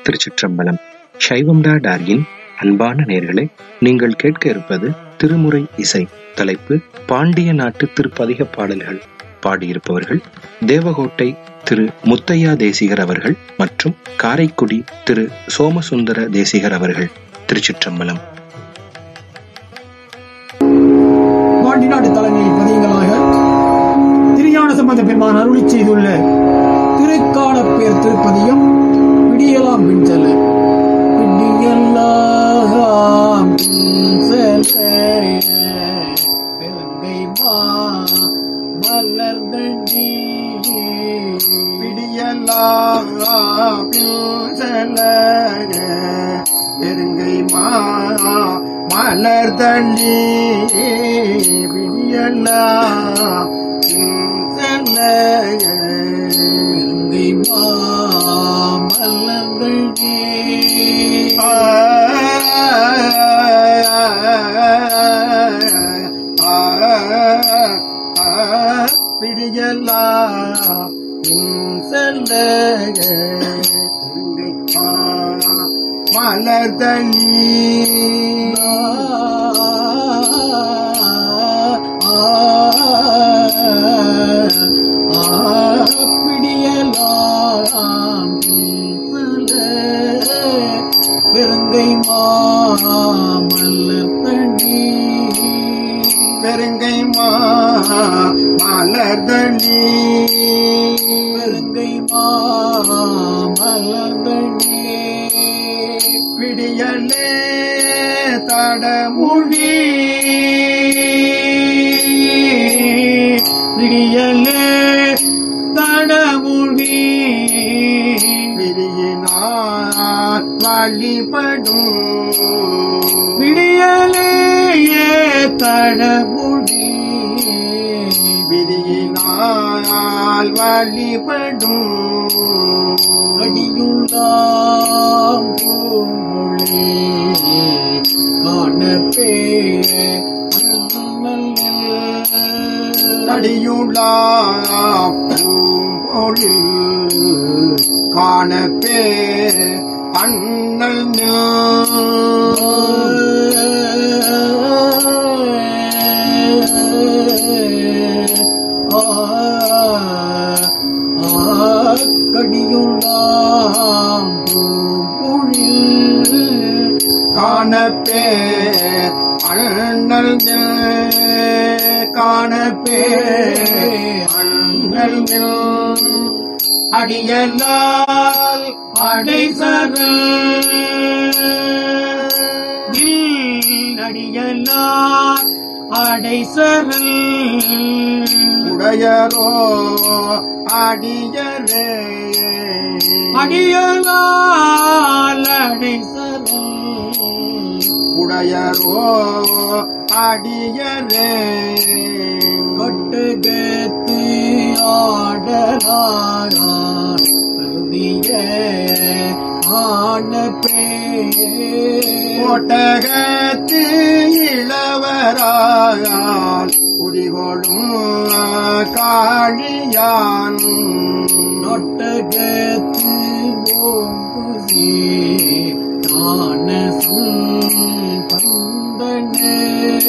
திருச்சிற்றம்பலம் சைவம்டா டார்கின் அன்பான நேர்களே நீங்கள் கேட்க இருப்பது திருமுறை இசை தலைப்பு பாண்டிய நாட்டு திருப்பதிக பாடல்கள் பாடியிருப்பவர்கள் தேவகோட்டை திரு முத்தையா தேசிகர் அவர்கள் மற்றும் காரைக்குடி திரு சோமசுந்தர தேசிகர் அவர்கள் திருச்சிற்றம்பலம் பாண்டிநாடு தலைமை பதியங்களாக திருஞான சம்பந்த பெருமான் அருளி செய்துள்ள திருக்காலப்பேர் திருப்பதியம் விடியலாம் பின்செல விடியலாம் பின்செல பெருங்கை மா மலர்கள் நீ பிடியெல்லாம் செல்ல பெருங்கை மா மலர் தண்ணி பிடியெல்லாம் செல்ல பெருங்கை மா மலர்கள் நீ பிடியெல்லாம் செல்ல மலர் தண்ணி பெருங்கை மாமல்ல தண்ணி பெருங்கை மா மலர் தண்ணி பெருங்கை மாமல்ல தண்ணி விடியலே தடமொழி விடியலே தடமுடி விரியினார் வழிபடும் விடியலேயே தடமுடி விரியினால் வழிபடும் அடியுள்ளாம் பூமொழி காணப்பே அடியுள்ளாம் பூம்பொழில் காணப்பே அண்ணல் கடியுள்ளாம் பூமொழில் காணப்பே அண்ணல் காணப்பே அண்ணல் அடியலால் அடைசரல் அடியலார் அடைசரல் உடையரோ அடியரே அடியலால் அடைசரல் உடையரோ அடியரே கொட்டுகத்து ஆடலாரார் அருதிய ஆன பே ஒட்டகத்து இளவராயால் குடிகொடும் காழியான் நொட்டகத்து ஓங்குதி தான பந்தனே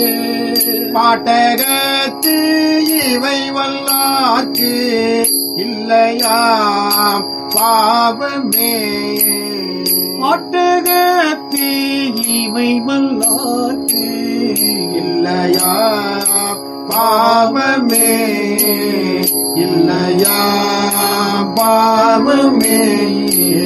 பாட்டகத்து இவை வல்லார்க்கு இல்லையாம் பாவமே ஒட்டகத்து இவை வல்லாக்கு இல்லையா பாவமே இல்லையா பாவமே